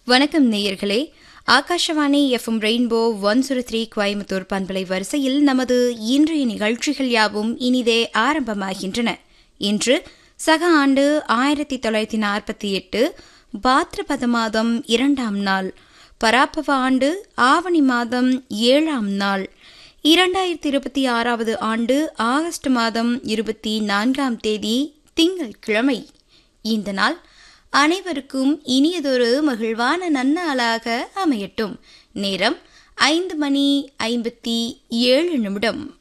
வணக்கம் நேயர்களே Akashvani FM rainbow one zero three Coimbatore பண்பலை வரிசையில் நமது இன்றைய நிகழ்ச்சிகள் யாவும் இனிதே ஆரம்பமாகின்றன இன்று சக ஆண்டு ஆயிரத்தி தொள்ளாயிரத்தி நாற்பத்தி எட்டு பாத்ரபத மாதம் இரண்டாம் நாள் பராப்பவ ஆண்டு ஆவணி மாதம் ஏழாம் நாள் இரண்டாயிரத்தி இருபத்தி ஆறாவது ஆண்டு ஆகஸ்ட் மாதம் இருபத்தி நான்காம் தேதி திங்கட்கிழமை இந்த நாள் அனைவருக்கும் இனியதொரு மகிழ்வான நன்னாளாக அமையட்டும் நேரம் ஐந்து மணி ஐம்பத்தி ஏழு நிமிடம்